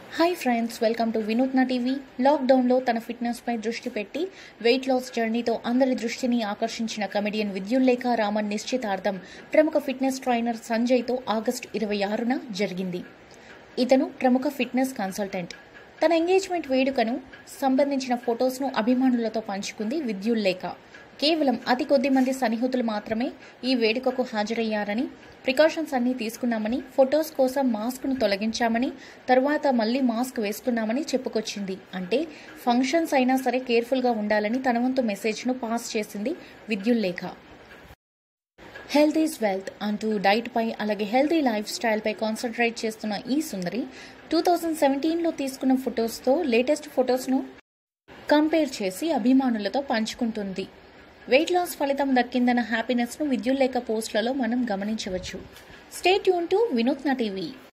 hi friends welcome to Vinutna TV లాక్డౌన్లో తన ఫిట్నెస్పై దృష్టి పెట్టి వెయిట్ లాస్ జర్నీతో అందరి దృష్టిని ఆకర్షించిన కమెడియన్ విద్యుల్లేఖ రామన్ నిశ్చితార్థం ప్రముఖ ఫిట్నెస్ ట్రైనర్ సంజయ్తో ఆగస్టు ఇరవై ఆరున జరిగింది ఇతను ప్రముఖ ఫిట్నెస్ కన్సల్టెంట్ తన ఎంగేజ్మెంట్ వేడుకను సంబంధించిన ఫొటోస్ను అభిమానులతో పంచుకుంది విద్యుల్లేఖ కేవలం అతి కొద్ది మంది సన్నిహితులు మాత్రమే ఈ వేడుకకు హాజరయ్యారని ప్రికాషన్స్ అన్నీ తీసుకున్నామని ఫొటోస్ కోసం మాస్క్ను తొలగించామని తరువాత మళ్ళీ మాస్క్ వేసుకున్నామని చెప్పుకొచ్చింది అంటే ఫంక్షన్స్ అయినా సరే కేర్ఫుల్గా ఉండాలని తన వంతు మెసేజ్ను పాస్ చేసింది విద్యుల్లేఖ హెల్త్ ఈజ్ వెల్త్ అంటూ డైట్పై అలాగే హెల్తీ లైఫ్ స్టైల్పై కాన్సన్ట్రేట్ చేస్తున్న ఈ సుందరి టూ థౌజండ్ సెవెంటీన్లో తీసుకున్న ఫొటోస్తో లేటెస్ట్ ఫొటోస్ను కంపేర్ చేసి అభిమానులతో పంచుకుంటుంది వెయిట్ లాస్ ఫలితం దక్కిందన్న హ్యాపీనెస్ను విద్యుల్లేఖ పోస్టులలో మనం గమనించవచ్చు stay tune to Vinutna TV